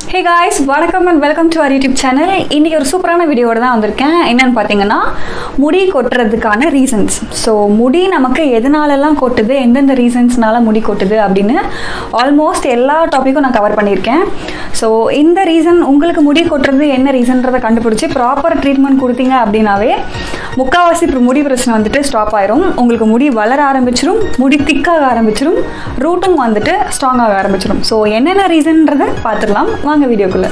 ஹே guys வணக்கம் and welcome to our YouTube channel இன்றைக்கி ஒரு சூப்பரான வீடியோட தான் வந்திருக்கேன் என்னென்னு பார்த்தீங்கன்னா முடி கொட்டுறதுக்கான ரீசன்ஸ் ஸோ முடி நமக்கு எதனாலலாம் கொட்டுது எந்தெந்த ரீசன்ஸ்னால முடி கொட்டுது அப்படின்னு ஆல்மோஸ்ட் எல்லா டாப்பிக்கும் நான் கவர் பண்ணியிருக்கேன் ஸோ இந்த ரீசன் உங்களுக்கு முடி கொட்டுறது என்ன ரீசன்றதை கண்டுபிடிச்சி ப்ராப்பர் ட்ரீட்மெண்ட் கொடுத்தீங்க அப்படின்னாவே முக்கால்வாசி இப்போ முடி பிரச்சனை வந்துட்டு ஸ்டாப் ஆயிரும் உங்களுக்கு முடி வளர ஆரம்பிச்சிரும் முடி திக்காக ஆரம்பிச்சிரும் ரூட்டும் வந்துட்டு ஸ்ட்ராங்காக ஆரம்பிச்சிரும் ஸோ என்னென்ன ரீசன்றதை பார்த்துடலாம் வாங்க வீடியோக்குள்ளே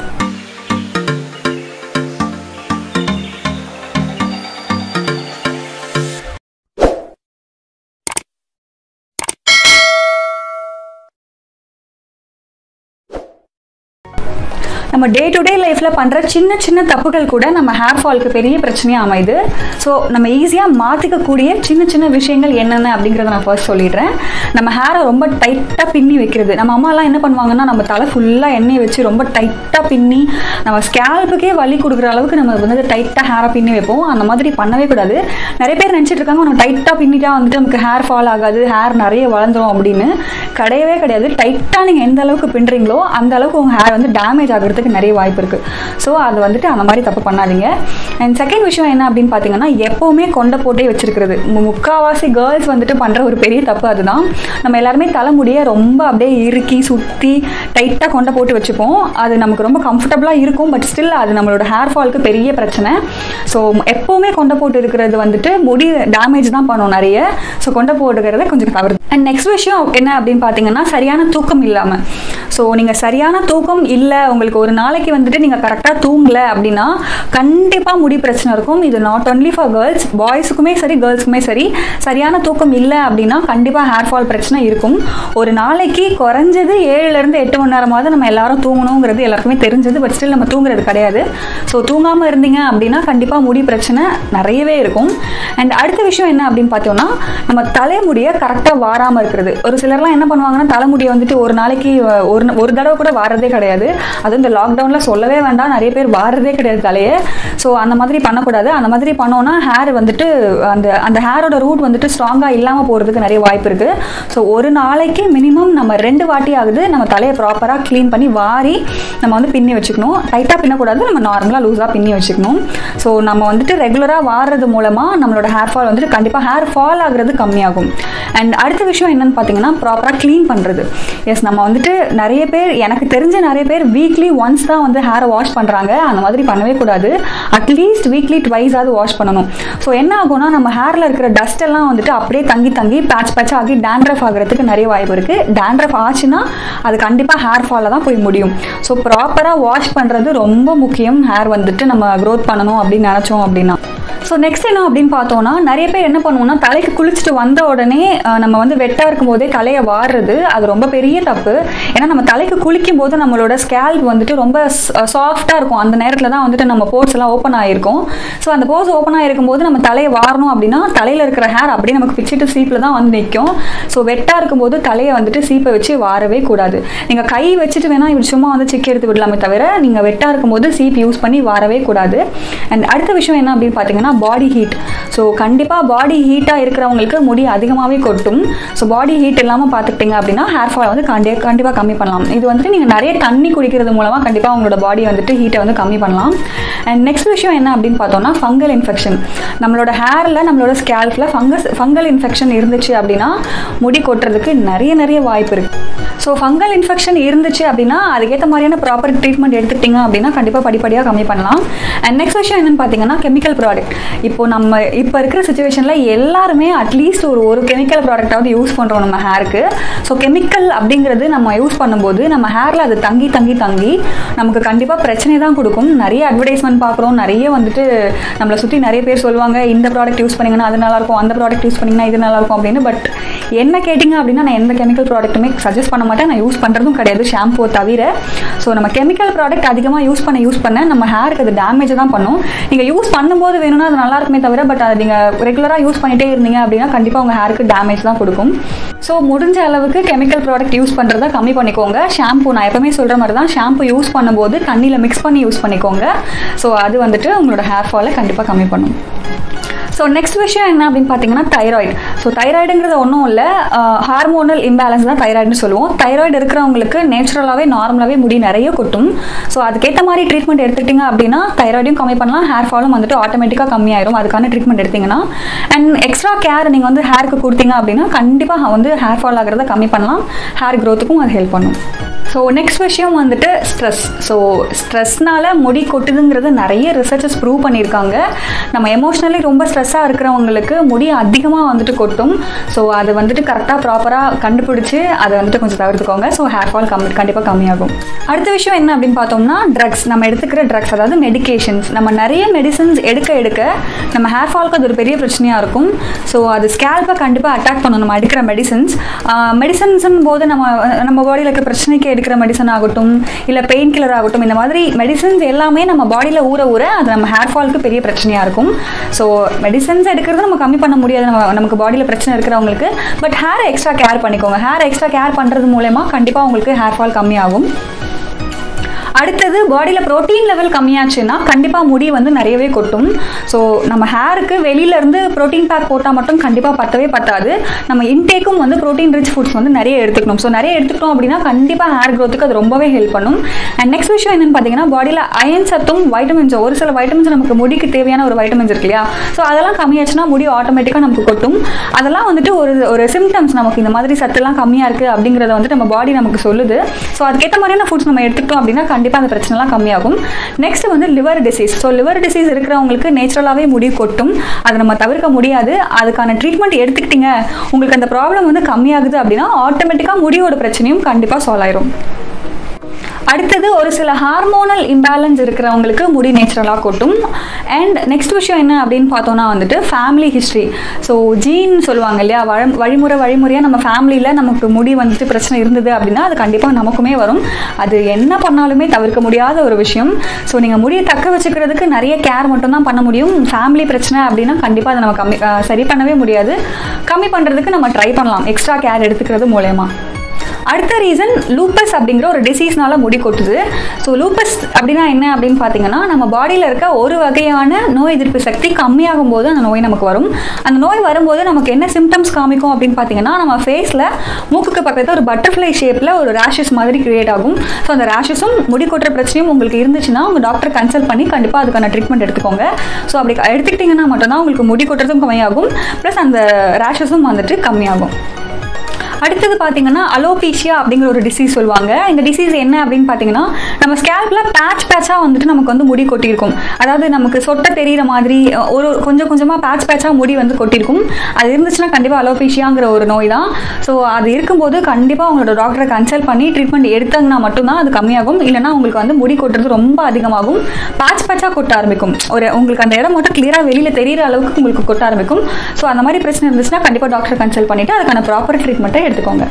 நம்ம டே டு டே லைஃப்பில் பண்ணுற சின்ன சின்ன தப்புகள் கூட நம்ம ஹேர் ஃபாலுக்கு பெரிய பிரச்சனையாக அமையுது ஸோ நம்ம ஈஸியாக மாற்றிக்கக்கூடிய சின்ன சின்ன விஷயங்கள் என்னென்ன அப்படிங்கிறத நான் ஃபர்ஸ்ட் சொல்லிடுறேன் நம்ம ஹேரை ரொம்ப டைட்டாக பின்னி வைக்கிறது நம்ம அம்மாலாம் என்ன பண்ணுவாங்கன்னா நம்ம தலை ஃபுல்லாக எண்ணெய் வச்சு ரொம்ப டைட்டாக பின்னி நம்ம ஸ்கேல்புக்கே வலி கொடுக்குற அளவுக்கு நம்ம வந்து டைட்டாக ஹேரை பின்னி வைப்போம் அந்த மாதிரி பண்ணவே கூடாது நிறைய பேர் நினச்சிட்டு இருக்காங்க நம்ம டைட்டாக பின்னிட்டா வந்துட்டு நமக்கு ஹேர் ஃபால் ஆகாது ஹேர் நிறைய வளர்ந்துரும் அப்படின்னு கிடையவே கிடையாது டைட்டாக நீங்கள் எந்த அளவுக்கு பின்னுறீங்களோ அந்த அளவுக்கு உங்கள் ஹேர் வந்து டேமேஜ் ஆகிறதுக்கு நிறைய வாய்ப்பு இருக்குது ஸோ அது வந்துட்டு அந்த மாதிரி தப்பு பண்ணாதீங்க அண்ட் செகண்ட் விஷயம் என்ன அப்படின்னு பார்த்தீங்கன்னா எப்போவுமே கொண்டை போட்டே வச்சிருக்கிறது மு- முக்காவாசி கேர்ள்ஸ் வந்துட்டு பண்ணுற ஒரு பெரிய தப்பு அதுதான் நம்ம எல்லாருமே தலைமுடியை ரொம்ப அப்படியே இறுக்கி சுற்றி டைட்டாக கொண்டை போட்டு வச்சுப்போம் அது நமக்கு ரொம்ப கம்ஃபர்டபுளாக இருக்கும் பட் ஸ்டில் அது நம்மளோட ஹேர் ஃபாலுக்கு பெரிய பிரச்சனை ஸோ எப்போவுமே கொண்டை போட்டு இருக்கிறது வந்துட்டு முடி டேமேஜ் தான் பண்ணும் நிறைய ஸோ கொண்டை போட்டுக்கிறத கொஞ்சம் தவறு அண்ட் நெக்ஸ்ட் விஷயம் என்ன அப்படின்னு பார்த்தீங்கன்னா சரியான தூக்கம் இல்லாமல் ஸோ நீங்கள் சரியான தூக்கம் இல்லை உங்களுக்கு ஒரு நாளைக்கு வந்துட்டு நீங்கள் கரெக்டாக தூங்கலை அப்படின்னா கண்டிப்பாக முடி பிரச்சனை இருக்கும் இது நாட் ஒன்லி ஃபார் கேர்ள்ஸ் பாய்ஸுக்குமே சரி கேர்ள்ஸுக்குமே சரி சரியான தூக்கம் இல்லை அப்படின்னா கண்டிப்பாக ஹேர் ஃபால் பிரச்சனை இருக்கும் ஒரு நாளைக்கு குறைஞ்சது ஏழுலேருந்து எட்டு மணி நேரமாவது நம்ம எல்லாரும் தூங்கணுங்கிறது எல்லாருக்குமே தெரிஞ்சது பட் ஸ்டில் நம்ம தூங்குறது கிடையாது ஸோ தூங்காமல் இருந்தீங்க அப்படின்னா கண்டிப்பாக முடி பிரச்சனை நிறையவே இருக்கும் அண்ட் அடுத்த விஷயம் என்ன அப்படின்னு பார்த்தோம்னா நம்ம தலைமுடியை கரெக்டாக வாராமல் இருக்கிறது ஒரு சிலர்லாம் என்ன பண்ணுவாங்கன்னா தலைமுடியை வந்துட்டு ஒரு நாளைக்கு அஹ், ஒரு ந- ஒரு தடவை கூட வாரதே கிடையாது அதுவும் இந்த லாக்டவுனில் சொல்லவே வேண்டாம் நிறைய பேர் வாரதே கிடையாது தலையை ஸோ அந்த மாதிரி பண்ணக்கூடாது அந்த மாதிரி பண்ணோன்னா ஹேர் வந்துட்டு அந்த அந்த ஹேரோட ரூட் வந்துட்டு ஸ்ட்ராங்காக இல்லாமல் போகிறதுக்கு நிறைய வாய்ப்பு இருக்குது ஸோ ஒரு நாளைக்கு மினிமம் நம்ம ரெண்டு வாட்டி ஆகுது நம்ம தலையை ப்ராப்பராக க்ளீன் பண்ணி வாரி நம்ம வந்து பின்னி வச்சுக்கணும் டைட்டாக பின்னக்கூடாது நம்ம நார்மலாக லூஸாக பின்னி வச்சுக்கணும் ஸோ நம்ம வந்துட்டு ரெகுலராக வாடுறது மூலமாக நம்மளோட ஹேர் ஃபால் வந்துட்டு கண்டிப்பாக ஹேர் ஃபால் ஆகுறது கம்மியாகும் அண்ட் அடுத்த விஷயம் என்னன்னு பார்த்தீங்கன்னா ப்ராப்பராக க்ளீன் பண்ணுறது எஸ் நம்ம வந்துட்டு நிறைய பேர் எனக்கு தெரிஞ்ச நிறைய பேர் வீக்லி ஒன்ஸ் தான் வந்து ஹேரை வாஷ் பண்ணுறாங்க அந்த மாதிரி பண்ணவே கூடாது அட்லீஸ்ட் வீக்லி ட்வைஸாவது வாஷ் பண்ணணும் ஸோ என்ன ஆகும்னா நம்ம ஹேரில் இருக்கிற டஸ்ட் எல்லாம் வந்துட்டு அப்படியே தங்கி தங்கி பேட்ச் பேட்ச் ஆகி டேண்ட்ரஃப் ஆகிறதுக்கு நிறைய வாய்ப்பு இருக்குது டேண்ட்ரஃப் ஆச்சுன்னா அது கண்டிப்பாக ஹேர் ஃபாலில் தான் போய் முடியும் ஸோ ப்ராப்பராக வாஷ் பண்ணுறது ரொம்ப முக்கியம் ஹேர் வந்துட்டு நம்ம க்ரோத் பண்ணணும் அப்படின்னு நினச்சோம் அப்படின்னா ஸோ நெக்ஸ்ட் என்ன அப்படின்னு பார்த்தோம்னா நிறைய பேர் என்ன பண்ணுவோம்னா தலைக்கு குளிச்சுட்டு வந்த உடனே அஹ், நம்ம வந்து வெட்டாக இருக்கும் போதே தலையை வாடுறது அது ரொம்ப பெரிய தப்பு ஏன்னா நம்ம தலைக்கு குளிக்கும் போது நம்மளோட ஸ்கேல்ப் வந்துட்டு ரொம்ப சாஃப்டாக இருக்கும் அந்த நேரத்தில் தான் வந்துட்டு நம்ம போர்ஸ் எல்லாம் ஓப்பன் ஆகிருக்கும் ஸோ அந்த போர்ஸ் ஓப்பன் ஆகிருக்கும் போது நம்ம தலையை வாரணும் அப்படின்னா தலையில் இருக்கிற ஹேர் அப்படியே நமக்கு பிச்சுட்டு சீப்பில் தான் வந்து நிற்கும் ஸோ வெட்டாக இருக்கும்போது தலையை வந்துட்டு சீப்பை வச்சு வாரவே கூடாது நீங்கள் கை வச்சுட்டு வேணால் இப்படி சும்மா வந்து சிக்கி எடுத்து விடலாமே தவிர நீங்கள் வெட்டாக இருக்கும்போது சீப் யூஸ் பண்ணி வாரவே கூடாது அண்ட் அடுத்த விஷயம் என்ன அப்படின்னு பார்த்தீங்கன்னா பாடி ஹீட் ஸோ கண்டிப்பாக பாடி ஹீட்டாக இருக்கிறவங்களுக்கு முடி அதிகமாகவே கொட்டும் ஸோ பாடி ஹீட் இல்லாமல் பார்த்துக்கிட்டிங்க அப்படின்னா ஹேர் ஃபால் வந்து கண்டி கண்டிப்பாக கம்மி பண்ணலாம் இது வந்துட்டு நீங்கள் நிறைய தண்ணி குடிக்கிறது மூலமாக கண்டிப்பாக உங்களோட பாடி வந்துட்டு ஹீட்டை வந்து கம்மி பண்ணலாம் அண்ட் நெக்ஸ்ட் விஷயம் என்ன அப்படின்னு பார்த்தோம்னா ஃபங்கல் இன்ஃபெக்ஷன் நம்மளோட ஹேரில் நம்மளோட ஸ்கேல்ஃபில் ஃபங்கஸ் ஃபங்கல் இன்ஃபெக்ஷன் இருந்துச்சு அப்படின்னா முடி கொட்டுறதுக்கு நிறைய நிறைய வாய்ப்பு இருக்குது ஸோ ஃபங்கல் இன்ஃபெக்ஷன் இருந்துச்சு அப்படின்னா அதுக்கேற்ற மாதிரியான ப்ராப்பர் ட்ரீட்மெண்ட் எடுத்துக்கிட்டிங்க அப்படின்னா கண்டிப்பாக படிப்படியாக கம்மி பண்ணலாம் அண்ட் நெக்ஸ்ட் விஷயம் என்னன்னு பார்த்தீங்கன்னா கெமிக்கல் ப்ராடக்ட் இப்போ நம்ம இப்போ இருக்கிற சுச்சுவேஷனில் எல்லாருமே அட்லீஸ்ட் ஒரு ஒரு கெமிக்கல் ப்ராடக்டாவது யூஸ் பண்ணுறோம் நம்ம ஹேருக்கு ஸோ கெமிக்கல் அப்படிங்கிறது நம்ம யூஸ் பண்ணும்போது நம்ம ஹேரில் அது தங்கி தங்கி தங்கி நமக்கு கண்டிப்பாக பிரச்சனை தான் கொடுக்கும் நிறைய அட்வர்டைஸ்மெண்ட் பார்க்குறோம் நிறைய வந்துட்டு நம்மளை சுற்றி நிறைய பேர் சொல்லுவாங்க இந்த ப்ராடக்ட் யூஸ் பண்ணிங்கன்னா அது நல்லா இருக்கும் அந்த ப்ராடக்ட் யூஸ் பண்ணிங்கன்னா இது நல்லா இருக்கும் அப்படின்னு பட் என்ன கேட்டிங்க அப்படின்னா நான் எந்த கெமிக்கல் ப்ராடக்ட்டுமே சஜஸ்ட் பண்ண மாட்டேன் நான் யூஸ் பண்ணுறதும் கிடையாது ஷாம்பூ தவிர ஸோ நம்ம கெமிக்கல் ப்ராடக்ட் அதிகமாக யூஸ் பண்ண யூஸ் பண்ண நம்ம ஹேருக்கு அது டேமேஜ் தான் பண்ணும் நீங்கள் யூஸ் பண்ணும்போது வேணும்னா அது நல்லா இருக்குமே தவிர பட் அதை நீங்கள் ரெகுலராக யூஸ் பண்ணிட்டே இருந்தீங்க அப்படின்னா கண்டிப்பாக உங்கள் ஹேருக்கு டேமேஜ் தான் கொடுக்கும் ஸோ முடிஞ்ச அளவுக்கு கெமிக்கல் ப்ராடக்ட் யூஸ் பண்ணுறத கம்மி பண்ணிக்கோங்க ஷாம்பூ நான் எப்பவுமே சொல்கிற மாதிரி தான் ஷாம்பு யூஸ் பண்ணும்போது தண்ணியில் மிக்ஸ் பண்ணி யூஸ் பண்ணிக்கோங்க ஸோ அது வந்துட்டு உங்களோட ஹேர் ஃபாலை கண்டிப்பாக கம்மி பண்ணும் ஸோ ஸோ நெக்ஸ்ட் விஷயம் என்ன அப்படின்னு பார்த்தீங்கன்னா தைராய்டு ஸோ தைராய்டுங்கிறது ஒன்றும் இல்லை ஹார்மோனல் இம்பேலன்ஸ் தான் தைராய்டுன்னு சொல்லுவோம் தைராய்டு இருக்கிறவங்களுக்கு நேச்சுரலாகவே நார்மலாகவே முடி நிறைய கொட்டும் ஸோ அதுக்கேற்ற மாதிரி ட்ரீட்மெண்ட் எடுத்துக்கிட்டிங்க அப்படின்னா தைராய்டையும் கம்மி பண்ணலாம் ஹேர் ஃபாலும் வந்துட்டு ஆட்டோமேட்டிக்காக கம்மியாயிரும் அதுக்கான ட்ரீட்மெண்ட் எடுத்தீங்கன்னா அண்ட் எக்ஸ்ட்ரா கேர் நீங்கள் வந்து ஹேருக்கு கொடுத்தீங்க அப்படின்னா கண்டிப்பாக வந்து ஹேர் ஃபால் ஆகிறத கம்மி பண்ணலாம் ஹேர் க்ரோத்துக்கும் அது ஹெல்ப் பண்ணும் ஸோ நெக்ஸ்ட் விஷயம் வந்துட்டு ஸ்ட்ரெஸ் ஸோ ஸ்ட்ரெஸ்னால முடி கொட்டுதுங்கிறது நிறைய ரிசர்ச்சஸ் ப்ரூவ் பண்ணியிருக்காங்க நம்ம எமோஷ்னலி ரொம்ப ஸ்ட்ரெஸ்ஸாக இருக்கிறவங்களுக்கு முடி அதிகமாக வந்துட்டு கொட்டும் ஸோ அது வந்துட்டு கரெக்டாக ப்ராப்பராக கண்டுபிடிச்சி அதை வந்துட்டு கொஞ்சம் தவிர்த்துக்கோங்க ஸோ ஹேர் ஃபால் கம்மி கண்டிப்பாக கம்மியாகும் அடுத்த விஷயம் என்ன அப்படின்னு பார்த்தோம்னா ட்ரக்ஸ் நம்ம எடுத்துக்கிற ட்ரக்ஸ் அதாவது மெடிகேஷன்ஸ் நம்ம நிறைய மெடிசன்ஸ் எடுக்க எடுக்க நம்ம ஹேர் ஃபால்க்கு அது ஒரு பெரிய பிரச்சனையாக இருக்கும் ஸோ அது ஸ்கேல்பை கண்டிப்பாக அட்டாக் பண்ணும் நம்ம எடுக்கிற மெடிசன்ஸ் மெடிசன்ஸும் போது நம்ம நம்ம பாடியில் இருக்க பிரச்சனைக்கு எடுக்கிற மெடிசன் ஆகட்டும் இல்லை பெயின் கில்லர் ஆகட்டும் இந்த மாதிரி மெடிசன்ஸ் எல்லாமே நம்ம பாடியில் ஊற ஊற அது நம்ம ஹேர் ஃபால்க்கு பெரிய பிரச்சனையாக இருக்கும் ஸோ மெடிசன்ஸ் எடுக்கிறது நம்ம கம்மி பண்ண முடியாது நம்ம நமக்கு பாடியில் பிரச்சனை இருக்கிறவங்களுக்கு பட் ஹேர் எக்ஸ்ட்ரா கேர் பண்ணிக்கோங்க ஹேர் எக்ஸ்ட்ரா கேர் பண்ணுறது மூலயமா கண்டிப்பாக உங்களுக்கு ஹேர் ஃபால் கம்மியாகும் அடுத்தது பாடியில் ப்ரோட்டீன் லெவல் கம்மியாச்சுன்னா கண்டிப்பாக முடி வந்து நிறையவே கொட்டும் ஸோ நம்ம ஹேருக்கு வெளியிலேருந்து ப்ரோட்டீன் பேக் போட்டால் மட்டும் கண்டிப்பாக பத்தவே பத்தாது நம்ம இன்டேக்கும் வந்து ப்ரோட்டீன் ரிச் ஃபுட்ஸ் வந்து நிறைய எடுத்துக்கணும் ஸோ நிறைய எடுத்துக்கிட்டோம் அப்படின்னா கண்டிப்பாக ஹேர் க்ரோத்துக்கு அது ரொம்பவே ஹெல்ப் பண்ணும் அண்ட் நெக்ஸ்ட் விஷயம் என்னென்னு பார்த்தீங்கன்னா பாடியில் அயன் சத்தும் வைட்டமின்ஸ் ஒரு சில வைட்டமின்ஸ் நமக்கு முடிக்கு தேவையான ஒரு வைட்டமின்ஸ் இருக்கு இல்லையா ஸோ அதெல்லாம் கம்மியாச்சுன்னா முடி ஆட்டோமேட்டிக்காக நமக்கு கொட்டும் அதெல்லாம் வந்துட்டு ஒரு ஒரு சிம்டம்ஸ் நமக்கு இந்த மாதிரி சத்துலாம் கம்மியாக இருக்குது அப்படிங்கிறத வந்துட்டு நம்ம பாடி நமக்கு சொல்லுது ஸோ அதுக்கேற்ற மாதிரியான ஃபுட்ஸ் நம்ம எடுத்துக்கிட்டோம் அப்படின்னா கண்டிப்பாக அந்த பிரச்சனைலாம் கம்மியாகும் நெக்ஸ்ட் வந்து liver disease so liver disease இருக்கிறவங்களுக்கு நேச்சுரலாகவே முடி கொட்டும் அதை நம்ம தவிர்க்க முடியாது அதுக்கான ட்ரீட்மெண்ட் எடுத்துக்கிட்டீங்க உங்களுக்கு அந்த ப்ராப்ளம் வந்து கம்மியாகுது அப்படின்னா ஆட்டோமேட்டிக்காக முடியோட பிரச்சனையும் கண்டிப்பாக சால்வ் ஆயிரும் அடுத்தது ஒரு சில ஹார்மோனல் இம்பேலன்ஸ் இருக்கிறவங்களுக்கு முடி நேச்சுரலாக கொட்டும் அண்ட் நெக்ஸ்ட் விஷயம் என்ன அப்படின்னு பார்த்தோன்னா வந்துட்டு ஃபேமிலி ஹிஸ்ட்ரி ஸோ ஜீன் சொல்லுவாங்க இல்லையா வழ வழிமுறை வழிமுறையாக நம்ம ஃபேமிலியில் நமக்கு முடி வந்துட்டு பிரச்சனை இருந்தது அப்படின்னா அது கண்டிப்பாக நமக்குமே வரும் அது என்ன பண்ணாலுமே தவிர்க்க முடியாத ஒரு விஷயம் ஸோ நீங்கள் முடியை தக்க வச்சுக்கிறதுக்கு நிறைய கேர் மட்டும்தான் பண்ண முடியும் ஃபேமிலி பிரச்சனை அப்படின்னா கண்டிப்பாக அதை நம்ம கம்மி அஹ் சரி பண்ணவே முடியாது கம்மி பண்ணுறதுக்கு நம்ம ட்ரை பண்ணலாம் எக்ஸ்ட்ரா கேர் எடுத்துக்கிறது மூலயமா அடுத்த ரீசன் லூப்பஸ் அப்படிங்கிற ஒரு டிசீஸ்னால முடி கொட்டுது ஸோ லூப்பஸ் அப்படின்னா என்ன அப்படின்னு பார்த்தீங்கன்னா நம்ம பாடியில் இருக்க ஒரு வகையான நோய் எதிர்ப்பு சக்தி கம்மியாகும் போது அந்த நோய் நமக்கு வரும் அந்த நோய் வரும்போது நமக்கு என்ன சிம்டம்ஸ் காமிக்கும் அப்படின்னு பார்த்தீங்கன்னா நம்ம ஃபேஸில் மூக்குக்கு பக்கத்தில் ஒரு பட்டர்ஃப்ளை ஷேப்பில் ஒரு ரேஷஸ் மாதிரி கிரியேட் ஆகும் ஸோ அந்த ரேஷஸும் முடி கொட்டுற பிரச்சனையும் உங்களுக்கு இருந்துச்சுன்னா உங்கள் டாக்டர் கன்சல்ட் பண்ணி கண்டிப்பாக அதுக்கான ட்ரீட்மெண்ட் எடுத்துக்கோங்க ஸோ அப்படி எடுத்துக்கிட்டிங்கன்னா மட்டும்தான் உங்களுக்கு முடி கொட்டுறதும் கம்மியாகும் ப்ளஸ் அந்த ரேஷஸும் வந்துட்டு கம்மியாகும் அடுத்தது பார்த்தீங்கன்னா அலோபீஷியா அப்படிங்கிற ஒரு டிசீஸ் சொல்லுவாங்க இந்த டிசீஸ் என்ன அப்படின்னு பார்த்தீங்கன்னா நம்ம ஸ்கேல்பில் பேட்ச் பேட்சாக வந்துட்டு நமக்கு வந்து முடி கொட்டியிருக்கும் அதாவது நமக்கு சொட்ட தெரியிற மாதிரி ஒரு கொஞ்சம் கொஞ்சமாக பேட்ச் பேட்சாக முடி வந்து கொட்டியிருக்கும் அது இருந்துச்சுன்னா கண்டிப்பாக அலோபீஷியாங்கிற ஒரு நோய் தான் ஸோ அது இருக்கும்போது கண்டிப்பாக உங்களோட டாக்டரை கன்சல்ட் பண்ணி ட்ரீட்மெண்ட் எடுத்தாங்கன்னா மட்டும்தான் அது கம்மியாகும் இல்லைனா உங்களுக்கு வந்து முடி கொட்டுறது ரொம்ப அதிகமாகும் பேட்ச் பேட்சாக கொட்ட ஆரம்பிக்கும் ஒரு உங்களுக்கு அந்த இடம் மட்டும் கிளியராக வெளியில் தெரியிற அளவுக்கு உங்களுக்கு கொட்ட ஆரம்பிக்கும் ஸோ அந்த மாதிரி பிரச்சனை இருந்துச்சுன்னா கண்டிப்பாக டாக்டர் கன்சல்ட் பண்ணிவிட்டு அதுக்கான ப்ராப்பர் ட்ரீட்மெண்ட்டை எடுத்துக்கோங்க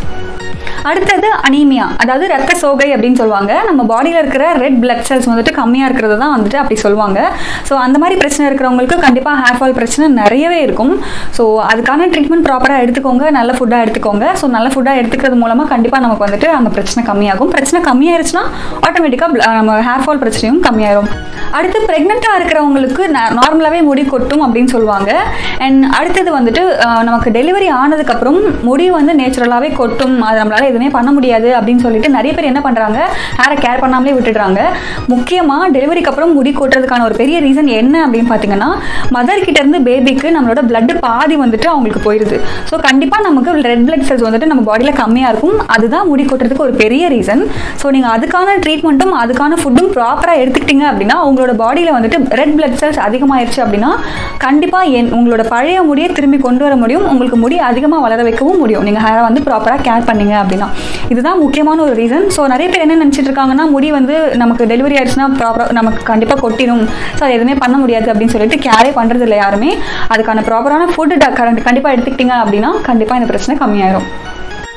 அடுத்தது அனீமியா அதாவது ரத்த சோகை அப்படின்னு சொல்லுவாங்க நம்ம பாடியில் இருக்கிற ரெட் பிளட் செல்ஸ் வந்துட்டு கம்மியாக இருக்கிறது தான் வந்துட்டு அப்படி சொல்லுவாங்க ஸோ அந்த மாதிரி பிரச்சனை இருக்கிறவங்களுக்கு கண்டிப்பாக ஹேர் ஃபால் பிரச்சனை நிறையவே இருக்கும் ஸோ அதுக்கான ட்ரீட்மெண்ட் ப்ராப்பராக எடுத்துக்கோங்க நல்ல ஃபுட்டாக எடுத்துக்கோங்க ஸோ நல்ல ஃபுட்டாக எடுத்துக்கிறது மூலமாக கண்டிப்பாக நமக்கு வந்துட்டு அந்த பிரச்சனை கம்மியாகும் பிரச்சனை கம்மியாயிருச்சுன்னா ஆட்டோமேட்டிக்காக நம்ம ஹேர் ஃபால் பிரச்சனையும் கம்மியாயிரும் அடுத்து ப்ரெக்னெண்ட்டாக இருக்கிறவங்களுக்கு நார்மலாகவே முடி கொட்டும் அப்படின்னு சொல்லுவாங்க அண்ட் அடுத்தது வந்துட்டு அஹ், நமக்கு டெலிவரி ஆனதுக்கப்புறம் முடி வந்து நேச்சுரலாகவே கொட்டும் அது நம்மளால எதுவுமே பண்ண முடியாது அப்படின்னு சொல்லிட்டு நிறைய பேர் என்ன பண்ணுறாங்க ஹேரை கேர் பண்ணாமலே விட்டுடுறாங்க முக்கியமாக டெலிவரிக்கு அப்புறம் முடி கொட்டுறதுக்கான ஒரு பெரிய ரீசன் என்ன அப்படின்னு பார்த்தீங்கன்னா மதர் கிட்ட இருந்து பேபிக்கு நம்மளோட blood பாதி வந்துட்டு அவங்களுக்கு போயிடுது ஸோ கண்டிப்பாக நமக்கு ரெட் பிளட் செல்ஸ் வந்துட்டு நம்ம பாடியில் கம்மியாக இருக்கும் அதுதான் முடி கொட்டுறதுக்கு ஒரு பெரிய ரீசன் ஸோ நீங்கள் அதுக்கான ட்ரீட்மெண்ட்டும் அதுக்கான ஃபுட்டும் ப்ராப்பராக எடுத்துக்கிட்டீங்க அப்படின்னா உங்களோட பாடியில் வந்துட்டு ரெட் பிளட் செல்ஸ் அதிகமாயிருச்சு அப்படின்னா கண்டிப்பாக என் உங்களோட பழைய முடியை திரும்பி கொண்டு வர முடியும் உங்களுக்கு முடி அதிகமாக வளர வைக்கவும் முடியும் நீங்கள் ஹேரை வந்து ப்ராப்பராக கேர் பண்ணீங்க அப்படின்னா இதுதான் முக்கியமான ஒரு ரீசன் ஸோ நிறைய பேர் என்ன நினச்சிட்டு இருக்காங்கன்னா முடி வந்து நமக்கு டெலிவரி ஆயிடுச்சுன்னா ப்ராப்பராக நமக்கு கண்டிப்பாக கொட்டிடும் ஸோ அது எதுவுமே பண்ண முடியாது அப்படின்னு சொல்லிட்டு கேரே பண்ணுறது இல்லை யாருமே அதுக்கான ப்ராப்பரான ஃபுட்டு கண்டிப்பாக எடுத்துக்கிட்டீங்க அப்படின்னா கண்டிப்பாக இந்த பிரச்சனை கம்மியாயிரும்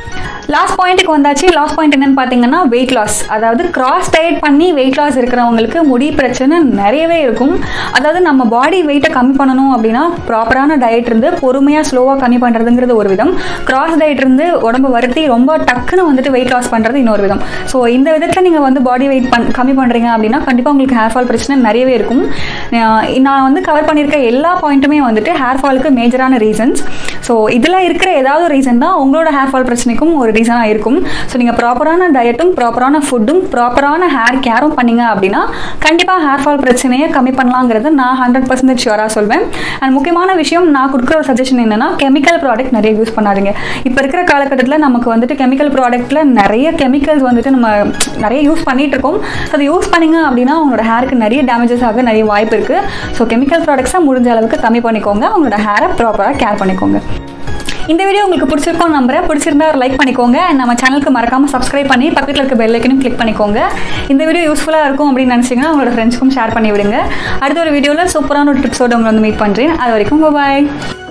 லாஸ்ட் பாயிண்ட்டுக்கு வந்தாச்சு லாஸ்ட் பாயிண்ட் என்னன்னு பார்த்தீங்கன்னா வெயிட் லாஸ் அதாவது கிராஸ் டயட் பண்ணி வெயிட் லாஸ் இருக்கிறவங்களுக்கு முடி பிரச்சனை நிறையவே இருக்கும் அதாவது நம்ம பாடி வெயிட்டை கம்மி பண்ணணும் அப்படின்னா ப்ராப்பரான டயட் இருந்து பொறுமையாக ஸ்லோவாக கம்மி பண்ணுறதுங்கிறது ஒரு விதம் கிராஸ் டயட் இருந்து உடம்பு வருத்தி ரொம்ப டக்குன்னு வந்துட்டு வெயிட் லாஸ் பண்ணுறது இன்னொரு விதம் ஸோ இந்த விதத்தில் நீங்கள் வந்து பாடி வெயிட் பண் கம்மி பண்ணுறீங்க அப்படின்னா கண்டிப்பாக உங்களுக்கு ஹேர் ஃபால் பிரச்சனை நிறையவே இருக்கும் அஹ் நான் வந்து கவர் பண்ணியிருக்க எல்லா பாயிண்ட்டுமே வந்துட்டு ஹேர் ஃபாலுக்கு மேஜரான ரீசன்ஸ் ஸோ இதில் இருக்கிற ஏதாவது ஒரு ரீசன் தான் உங்களோட ஹேர் ஃபால் பிரச்சனைக்கும் ஒரு ரீசனாக இருக்கும் ஸோ நீங்கள் ப்ராப்பரான டயட்டும் ப்ராப்பரான ஃபுட்டும் ப்ராப்பரான ஹேர் கேரும் பண்ணீங்க அப்படின்னா கண்டிப்பாக ஹேர் ஃபால் பிரச்சனையை கம்மி பண்ணலாங்கிறத நான் ஹண்ட்ரட் பர்சன்டேஜ் ஷுவராக சொல்வேன் அண்ட் முக்கியமான விஷயம் நான் கொடுக்குற ஒரு சஜஷன் என்னன்னா கெமிக்கல் ப்ராடக்ட் நிறைய யூஸ் பண்ணாதீங்க இப்போ இருக்கிற காலகட்டத்தில் நமக்கு வந்துட்டு கெமிக்கல் ப்ராடக்ட்டில் நிறைய கெமிக்கல்ஸ் வந்துட்டு நம்ம நிறைய யூஸ் பண்ணிட்டு இருக்கோம் ஸோ அதை யூஸ் பண்ணீங்க அப்படின்னா உங்களோட ஹேருக்கு நிறைய டேமேஜஸ் ஆக நிறைய வாய்ப்பு இருக்குது ஸோ கெமிக்கல் ப்ராடக்ட்ஸை முடிஞ்ச அளவுக்கு கம்மி பண்ணிக்கோங்க உங்களோட ஹேரை ப்ராப்பராக கேர் பண்ணிக்கோங்க இந்த வீடியோ உங்களுக்கு பிடிச்சிருக்கோம் நம்புறேன் பிடிச்சிருந்தா ஒரு லைக் பண்ணிக்கோங்க and நம்ம சேனலுக்கு மறக்காம சப்ஸ்கிரைப் பண்ணி பக்கத்தில் இருக்க பெல் ஐக்கனும் கிளிக் பண்ணிக்கோங்க இந்த வீடியோ யூஸ்ஃபுல்லாக இருக்கும் அப்படின்னு நினச்சிங்கன்னா உங்களோட ஃப்ரெண்ட்ஸ்க்கும் ஷேர் பண்ணி விடுங்க அடுத்த ஒரு வீடியோவில் சூப்பரான ஒரு ட்ரிப்ஸோட உங்களை வந்து மீட் பண்ணுறேன் அது வரைக்கும் பாய்